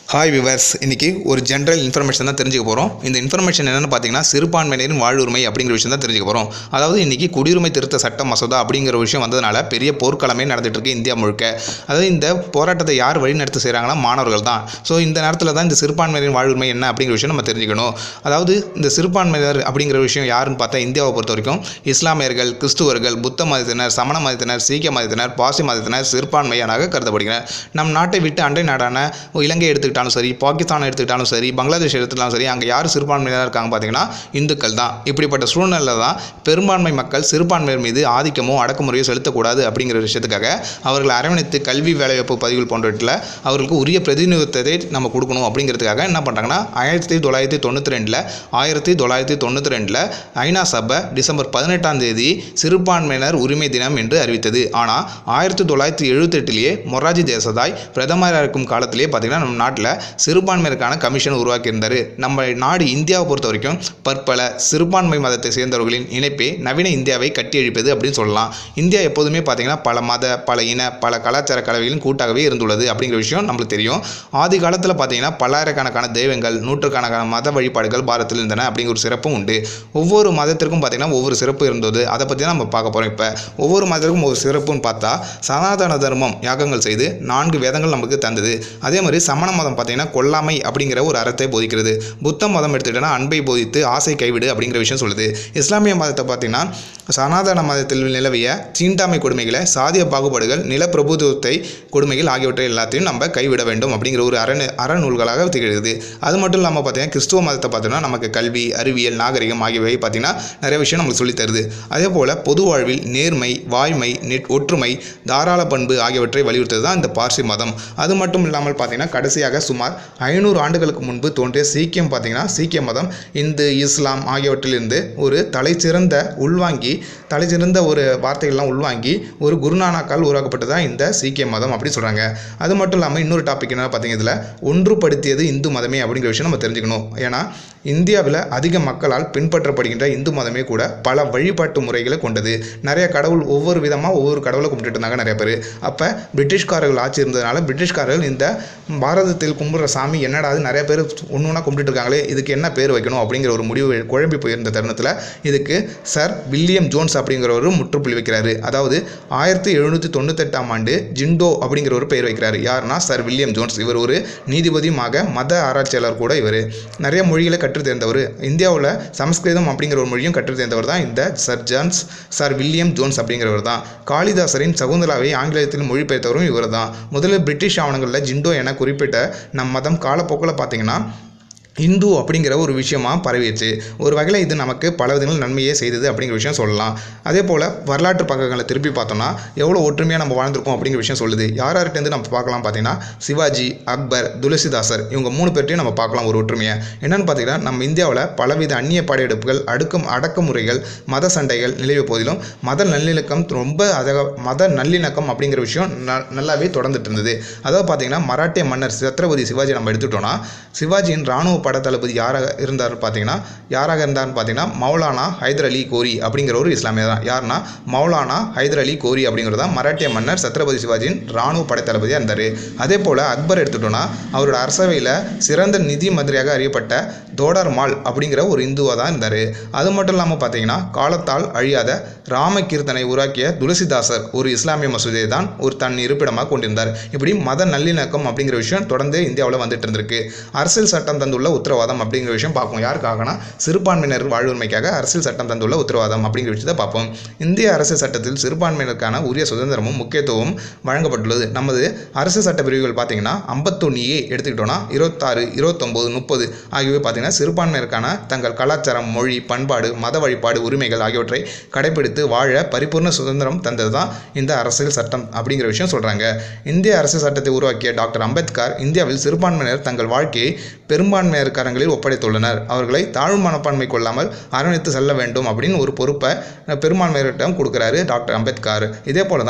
hi viewers இன்னைக்கு ஒரு general information தான் தெரிஞ்சுக்க போகிறோம் இந்த இன்ஃபர்மேஷன் என்னென்னு பார்த்தீங்கன்னா சிறுபான்மையினரின் வாழ்வுரிமை அப்படிங்கிற விஷயம் தான் தெரிஞ்சுக்க போகிறோம் அதாவது இன்னைக்கு குடியுரிமை திருத்த சட்ட மசோதா அப்படிங்கிற விஷயம் வந்ததுனால பெரிய போர்க்களமே நடந்துட்டு இருக்கு இந்தியா முழுக்க அதாவது இந்த போராட்டத்தை யார் வழிநடத்த செய்கிறாங்கன்னா மாணவர்கள் தான் ஸோ இந்த நேரத்தில் தான் இந்த சிறுபான்மையினரின் வாழ்வுரிமை என்ன அப்படிங்கிற விஷயம் நம்ம தெரிஞ்சுக்கணும் அதாவது இந்த சிறுபான்மையினர் அப்படிங்கிற விஷயம் யாருன்னு பார்த்தா இந்தியாவை பொறுத்த வரைக்கும் இஸ்லாமியர்கள் கிறிஸ்துவர்கள் புத்த மதத்தினர் சமண மதத்தினர் சீக்கிய மதத்தினர் பாசி மதத்தினர் சிறுபான்மையானாக கருதப்படுகிறார் நம் நாட்டை விட்டு அண்டை நாடான இலங்கை எடுத்துக்கிட்டாலும் சரி பாகிஸ்தான் எடுத்துக்கிட்டாலும் சரி பங்களாதேஷ் எடுத்துக்கிட்டாலும் சரி அங்கே யார் சிறுபான்மையினராக இருக்காங்க பார்த்தீங்கன்னா இந்துக்கள் தான் இப்படிப்பட்ட சூழ்நிலையில் தான் பெரும்பான்மை மக்கள் சிறுபான்மையர் மீது ஆதிக்கமோ அடக்குமுறையோ செலுத்தக்கூடாது அப்படிங்கிற விஷயத்துக்காக அவர்களை அரவணைத்து கல்வி வேலைவாய்ப்பு பதிவுகள் போன்றவற்றில் அவர்களுக்கு உரிய பிரதிநிதித்துவத்தை நம்ம கொடுக்கணும் அப்படிங்கிறதுக்காக என்ன பண்ணுறாங்கன்னா ஆயிரத்தி தொள்ளாயிரத்தி தொண்ணூற்றி ரெண்டில் ஆயிரத்தி தொள்ளாயிரத்தி தொண்ணூற்றி ரெண்டில் ஐநா சபை டிசம்பர் பதினெட்டாம் தேதி சிறுபான்மையினர் உரிமை தினம் என்று அறிவித்தது ஆனால் ஆயிரத்தி தொள்ளாயிரத்தி எழுபத்தெட்டுலேயே மொராஜி தேசதாய் பிரதமராக இருக்கும் காலத்திலேயே பார்த்திங்கன்னா நம்ம நாட்டில் சிறுபான்மையினருக்கான கமிஷன் உருவாக்கியிருந்தார் நம்ம நாடு இந்தியாவை பொறுத்த வரைக்கும் பற்பல சிறுபான்மை மதத்தை சேர்ந்தவர்களின் இணைப்பே நவீன இந்தியாவை கட்டி எழுப்பது அப்படின்னு சொல்லலாம் இந்தியா எப்போதுமே பார்த்திங்கன்னா பல மத பல இன பல கலாச்சார கலவைகளின் கூட்டாகவே இருந்துள்ளது அப்படிங்கிற விஷயம் நம்மளுக்கு தெரியும் ஆதி காலத்தில் பார்த்தீங்கன்னா பல்லாயிரக்கணக்கான தெய்வங்கள் நூற்றுக்கணக்கான மத வழிபாடுகள் பாரதத்தில் இருந்தன அப்படிங்கிற ஒரு சிறப்பும் உண்டு ஒவ்வொரு மதத்திற்கும் பார்த்திங்கன்னா ஒவ்வொரு சிறப்பு இருந்தது அதை பற்றி தான் நம்ம பார்க்க போகிறோம் இப்போ ஒவ்வொரு மதத்திற்கும் ஒரு சிறப்புன்னு பார்த்தா சனாதன தர்மம் யாகங்கள் செய்து நான்கு வேதங்கள் நமக்கு தந்தது அதே மாதிரி சமண மதம் பார்த்திங்கன்னா கொல்லாமை அப்படிங்கிற ஒரு அறத்தை போதிக்கிறது புத்த மதம் எடுத்துக்கிட்டோன்னா அன்பை போதித்து ஆசை கைவிடு அப்படிங்கிற விஷயம் சொல்லுது இஸ்லாமிய மதத்தை பார்த்திங்கன்னா சனாதன மதத்தில் நிலவிய சீண்டாமை கொடுமைகளை சாதிய பாகுபாடுகள் நிலப்பிரபுத்துவத்தை கொடுமைகள் ஆகியவற்றை எல்லாத்தையும் நம்ம கைவிட வேண்டும் அப்படிங்கிற ஒரு அரண் அறநூல்களாக திகழ்கிறது அது மட்டும் இல்லாமல் பார்த்தீங்கன்னா கிறிஸ்துவ மதத்தை பார்த்தோன்னா நமக்கு கல்வி அறிவியல் நாகரிகம் ஆகியவை பார்த்திங்கன்னா நிறைய விஷயம் நமக்கு சொல்லித் தருது அதே போல் பொது வாழ்வில் நேர்மை வாய்மை நெட் ஒற்றுமை தாராள பண்பு ஆகியவற்றை வலியுறுத்தது தான் இந்த பார்சி மதம் அது மட்டும் இல்லாமல் பார்த்தீங்கன்னா கடைசியாக சுமார் ஐநூறு ஆண்டுகளுக்கு முன்பு தோன்றிய சீக்கியம் பார்த்தீங்கன்னா சீக்கிய மதம் இந்து இஸ்லாம் ஆகியவற்றிலிருந்து ஒரு தலைசிறந்த உள்வாங்கி தலைசிறந்த ஒரு வார்த்தைகள்லாம் உள்வாங்கி ஒரு குருநானாக்கால் உருவாக்கப்பட்டது தான் இந்த சீக்கிய மதம் அப்படி சொல்கிறாங்க அது மட்டும் இல்லாமல் இன்னொரு டாபிக் என்ன பார்த்தீங்க இதில் ஒன்றுபடுத்தியது இந்து மதமே அப்படிங்கிற விஷயம் நம்ம தெரிஞ்சுக்கணும் ஏன்னா இந்தியாவில் அதிக மக்களால் பின்பற்றப்படுகின்ற இந்து மதமே கூட பல வழிபாட்டு முறைகளை கொண்டது நிறைய கடவுள் ஒவ்வொரு விதமாக ஒவ்வொரு கடவுளை கும்பிட்டுட்டு இருந்தாங்க நிறைய பேர் அப்போ பிரிட்டிஷ்காரர்கள் ஆட்சி இருந்ததுனால பிரிட்டிஷ்காரர்கள் இந்த பாரதத்தில் கும்பிட்ற சாமி என்னடா அது நிறைய பேர் ஒன்று ஒன்றா கும்பிட்டு இருக்காங்களே இதுக்கு என்ன பேர் வைக்கணும் அப்படிங்கிற ஒரு முடிவு குழம்பி போயிருந்த தருணத்தில் இதுக்கு சர் வில்லியம் ஜோன்ஸ் அப்படிங்கிறவர் முற்றுப்புள்ளி வைக்கிறாரு அதாவது ஆயிரத்தி எழுநூற்றி தொண்ணூத்தெட்டாம் ஆண்டு ஜிண்டோ அப்படிங்கிற ஒரு பெயர் வைக்கிறாரு யாருன்னா சர் வில்லியம் ஜோன்ஸ் இவர் ஒரு நீதிபதியுமாக மத ஆராய்ச்சியாளர் கூட இவர் நிறைய மொழிகளை கற்றுத் தேர்ந்தவர் இந்தியாவில் சமஸ்கிருதம் அப்படிங்கிற ஒரு மொழியும் கற்றுத் தேர்ந்தவர் தான் இந்த sir Johns sir William Jones அப்படிங்கிறவர் தான் காளிதாசரின் சகுந்தலாவை ஆங்கிலத்தில் மொழிபெயர்த்தவரும் இவர் தான் முதலில் பிரிட்டிஷ் ஆவணங்களில் ஜிண்டோ என குறிப்பிட்ட நம் மதம் காலப்போக்கில் பார்த்தீங்கன்னா இந்து அப்படிங்கிற ஒரு விஷயமா பரவிடுச்சு ஒரு வகையில் இது நமக்கு பல விதங்கள் நன்மையே செய்தது அப்படிங்கிற விஷயம் சொல்லலாம் அதே போல் வரலாற்று பக்கங்களை திருப்பி பார்த்தோம்னா எவ்வளோ ஒற்றுமையாக நம்ம வாழ்ந்திருக்கோம் அப்படிங்கிற விஷயம் சொல்லுது யார் யார்கிட்டேருந்து நம்ம பார்க்கலாம் பார்த்தீங்கன்னா சிவாஜி அக்பர் துளசிதாசர் இவங்க மூணு பேர்ட்டையும் நம்ம பார்க்கலாம் ஒரு ஒற்றுமையை என்னென்னு பார்த்தீங்கன்னா நம்ம இந்தியாவில் பலவித அந்நிய படையெடுப்புகள் அடுக்கும் அடக்குமுறைகள் மத சண்டைகள் நிலவிய போதிலும் மத நல்லிணக்கம் ரொம்ப அத மத நல்லிணக்கம் அப்படிங்கிற விஷயம் ந நல்லாவே தொடர்ந்துட்டு இருந்தது அதாவது பார்த்தீங்கன்னா மராட்டிய மன்னர் சத்ரபதி சிவாஜி நம்ம எடுத்துட்டோம்னா சிவாஜியின் இராணுவ பட தளபதி யாராக இருந்தார் பார்த்தீங்கன்னா யாராக இருந்தார்னு பார்த்தீங்கன்னா மௌலானா ஹைதர் அலி கோரி அப்படிங்கிற ஒரு இஸ்லாமியர் தான் யாருன்னா மௌலானா ஹைதர் அலி கோரி அப்படிங்கிறது தான் மராட்டிய மன்னர் சத்ரபதி சிவாஜியின் இராணுவ படை தளபதியாக இருந்தார் அதே போல் அக்பர் எடுத்துட்டோம்னா அவரோட அரசவையில் சிறந்த நிதி மந்திரியாக அறியப்பட்ட தோடர் மால் அப்படிங்கிற ஒரு இந்துவாக தான் இருந்தார் அது மட்டும் இல்லாமல் பார்த்தீங்கன்னா காலத்தால் அழியாத ராம கீர்த்தனை உருவாக்கிய துளசிதாசர் ஒரு இஸ்லாமிய மசூதியை தான் ஒரு தன் இருப்பிடமாக கொண்டிருந்தார் இப்படி மத நல்லிணக்கம் அப்படிங்கிற விஷயம் தொடர்ந்து இந்தியாவில் வந்துட்டு இருந்திருக்கு அரசியல் சட்டம் தந்துள்ள உத்தரவாதம் அப்படிங்கிற விஷயம் பார்ப்போம் யாருக்காகனா சிறுபான்மையினர் வாழ்வுரிமைக்காக அரசியல் சட்டம் தந்துள்ள உத்தரவாதம் அப்படிங்கிற விஷயத்தை பார்ப்போம் இந்திய அரசியல் சட்டத்தில் சிறுபான்மையினருக்கான உரிய சுதந்திரமும் முக்கியத்துவமும் வழங்கப்பட்டுள்ளது நமது அரசியல் சட்ட பிரிவுகள் பார்த்தீங்கன்னா ஐம்பத்தொன்று ஏ எடுத்துக்கிட்டோம்னா இருபத்தாறு இருபத்தொம்போது முப்பது ஆகியவை பார்த்தீங்கன்னா சிறுபான்மையினருக்கான தங்கள் கலாச்சாரம் மொழி பண்பாடு மத வழிபாடு உரிமைகள் ஆகியவற்றை கடைபிடித்து வாழ பரிபூர்ண சுதந்திரம் தந்தது தான் இந்த அரசியல் சட்டம் அப்படிங்கிற விஷயம் சொல்கிறாங்க இந்திய அரசியல் சட்டத்தை உருவாக்கிய டாக்டர் அம்பேத்கர் இந்தியாவில் சிறுபான்மையினர் தங்கள் வாழ்க்கையை பெரும்பான்மையர் கரங்களில் ஒப்படைத்துள்ளனர் அவர்களை தாழ்வு மனப்பான்மை கொள்ளாமல் அரவணைத்து செல்ல வேண்டும் அப்படின்னு ஒரு பொறுப்பை பெரும்பான்மையரிடம் கொடுக்குறாரு டாக்டர் அம்பேத்கர் இதே போல தான்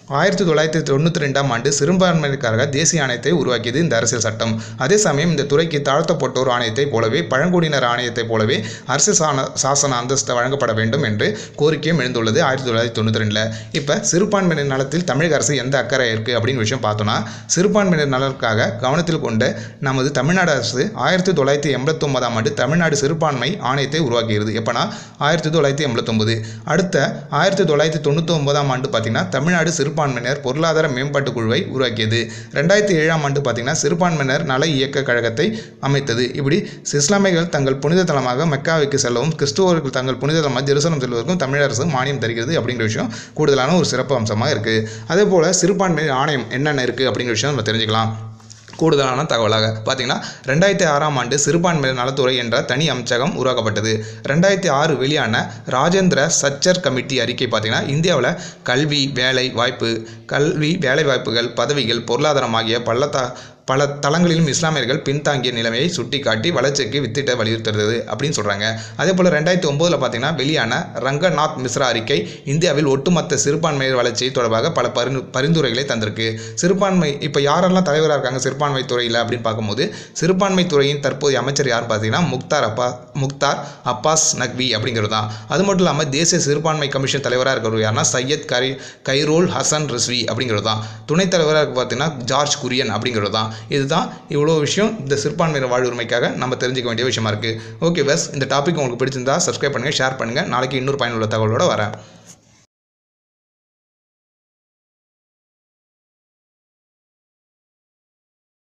ஆயிரத்தி தொள்ளாயிரத்தி தொண்ணூற்றி ரெண்டாம் ஆண்டு சிறுபான்மையினருக்காக தேசிய ஆணையத்தை உருவாக்கியது இந்த அரசியல் சட்டம் அதே சமயம் இந்த துறைக்கு தாழ்த்தப்பட்டோர் ஆணையத்தைப் போலவே பழங்குடியினர் ஆணையத்தைப் போலவே அரசியல் சான சாசன அந்தஸ்து வழங்கப்பட வேண்டும் என்று கோரிக்கையும் எழுந்துள்ளது ஆயிரத்தி தொள்ளாயிரத்தி தொண்ணூற்றி ரெண்டில் இப்போ சிறுபான்மையினர் நலத்தில் தமிழக அரசு எந்த அக்கறை இருக்குது அப்படின்னு விஷயம் பார்த்தோன்னா சிறுபான்மையினர் நலனுக்காக கவனத்தில் கொண்ட நமது தமிழ்நாடு அரசு ஆயிரத்தி தொள்ளாயிரத்தி எண்பத்தொன்பதாம் ஆண்டு தமிழ்நாடு சிறுபான்மை ஆணையத்தை உருவாக்கியது எப்போனா ஆயிரத்தி தொள்ளாயிரத்தி எண்பத்தொம்பது அடுத்த ஆயிரத்தி தொள்ளாயிரத்தி தொண்ணூற்றி ஒன்பதாம் ஆண்டு பார்த்திங்கன்னா தமிழ்நாடு சிறுபான்மையினர் பொருளாதார மேம்பாட்டு குழுவை உருவாக்கியது ரெண்டாயிரத்தி ஏழாம் ஆண்டு பார்த்திங்கன்னா சிறுபான்மையினர் நல இயக்க கழகத்தை அமைத்தது இப்படி இஸ்லாமியர்கள் தங்கள் புனித தலமாக மெக்காவுக்கு செல்லவும் கிறிஸ்துவர்கள் தங்கள் புனித தலமாக ஜெருசலம் செல்வதற்கும் தமிழக அரசு மானியம் தருகிறது அப்படிங்கிற விஷயம் கூடுதலான ஒரு சிறப்பு அம்சமாக இருக்குது அதே போல் சிறுபான்மையினர் ஆணையம் என்னென்ன இருக்குது அப்படிங்கிற விஷயம் நம்ம தெரிஞ்சுக்கலாம் கூடுதலான தகவலாக பார்த்தீங்கன்னா ரெண்டாயிரத்தி ஆறாம் ஆண்டு சிறுபான்மையினர் நலத்துறை என்ற தனி அமைச்சகம் உருவாக்கப்பட்டது ரெண்டாயிரத்தி ஆறு வெளியான ராஜேந்திர சச்சர் கமிட்டி அறிக்கை பார்த்தீங்கன்னா இந்தியாவில் கல்வி வேலை வாய்ப்பு கல்வி வேலை வாய்ப்புகள் பதவிகள் பொருளாதாரம் ஆகிய பள்ளத்தா பல தளங்களிலும் இஸ்லாமியர்கள் பின்தாங்கிய நிலைமையை சுட்டிக்காட்டி வளர்ச்சிக்கு வித்திட்ட வலியுறுத்துறது அப்படின்னு சொல்கிறாங்க அதே போல் ரெண்டாயிரத்தி ஒம்போதில் பார்த்தீங்கன்னா வெளியான ரங்கநாத் மிஸ்ரா அறிக்கை இந்தியாவில் ஒட்டுமொத்த சிறுபான்மையர் வளர்ச்சி தொடர்பாக பல பரிந்து பரிந்துரைகளை தந்திருக்கு சிறுபான்மை இப்போ யாரெல்லாம் தலைவராக இருக்காங்க சிறுபான்மை துறையில் அப்படின்னு பார்க்கும்போது சிறுபான்மை துறையின் தற்போதைய அமைச்சர் யார் பார்த்தீங்கன்னா முக்தார் அப்பா முக்தார் அப்பாஸ் நக்வி அப்படிங்கிறது தான் அது மட்டும் இல்லாமல் தேசிய சிறுபான்மை கமிஷன் தலைவராக இருக்கிறவர் யாருன்னா சையத் கரி கைரோல் ஹசன் ரிஸ்வி அப்படிங்கிறது தான் துணைத் தலைவராக பார்த்தீங்கன்னா ஜார்ஜ் குரியன் அப்படிங்கிறது தான் இதுதான் இவ்வளோ விஷயம் இந்த சிறுபான்மையினர் வாழ்வுரிமைக்காக நம்ம தெரிஞ்சுக்க வேண்டிய விஷயமா இருக்குது ஓகே பஸ் இந்த டாபிக் உங்களுக்கு பிடிச்சிருந்தா சப்ஸ்கிரைப் பண்ணுங்கள் ஷேர் பண்ணுங்கள் நாளைக்கு இன்னொரு பயனுள்ள தகவலோட வரேன்